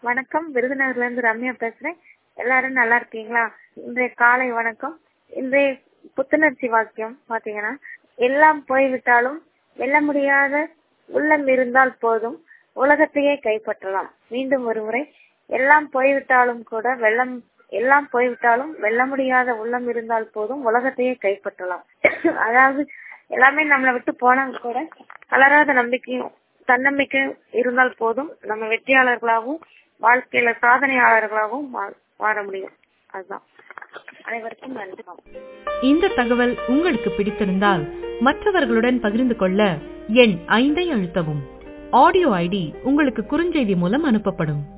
வணக்கம் விருதுநகர்ல இருந்து ரம்யா பேசுறேன் எல்லாரும் நல்லா இருக்கீங்களா இன்றைய காலை வணக்கம் இன்றைய புத்துணர்ச்சி வாக்கியம் பாத்தீங்கன்னா எல்லாம் போய்விட்டாலும் வெல்ல முடியாத உள்ளம் இருந்தால் போதும் உலகத்தையே கைப்பற்றலாம் மீண்டும் ஒரு முறை எல்லாம் போய்விட்டாலும் கூட வெள்ளம் எல்லாம் போய்விட்டாலும் வெல்ல முடியாத உள்ளம் இருந்தால் போதும் உலகத்தையே கைப்பற்றலாம் அதாவது எல்லாமே நம்மளை விட்டு போனாங்க கூட கலராத நம்பிக்கையும் தன்னம்பிக்கையும் இருந்தால் போதும் நம்ம வெற்றியாளர்களாகவும் வாழ்க்கையில சாதனையாளர்களாகவும் வாழ முடியும் அதுதான் அனைவருக்கும் நன்றி இந்த தகவல் உங்களுக்கு பிடித்திருந்தால் மற்றவர்களுடன் பகிர்ந்து கொள்ள எண் ஐந்தை அழுத்தவும் ஆடியோ ஐடி உங்களுக்கு குறுஞ்செய்தி மூலம் அனுப்பப்படும்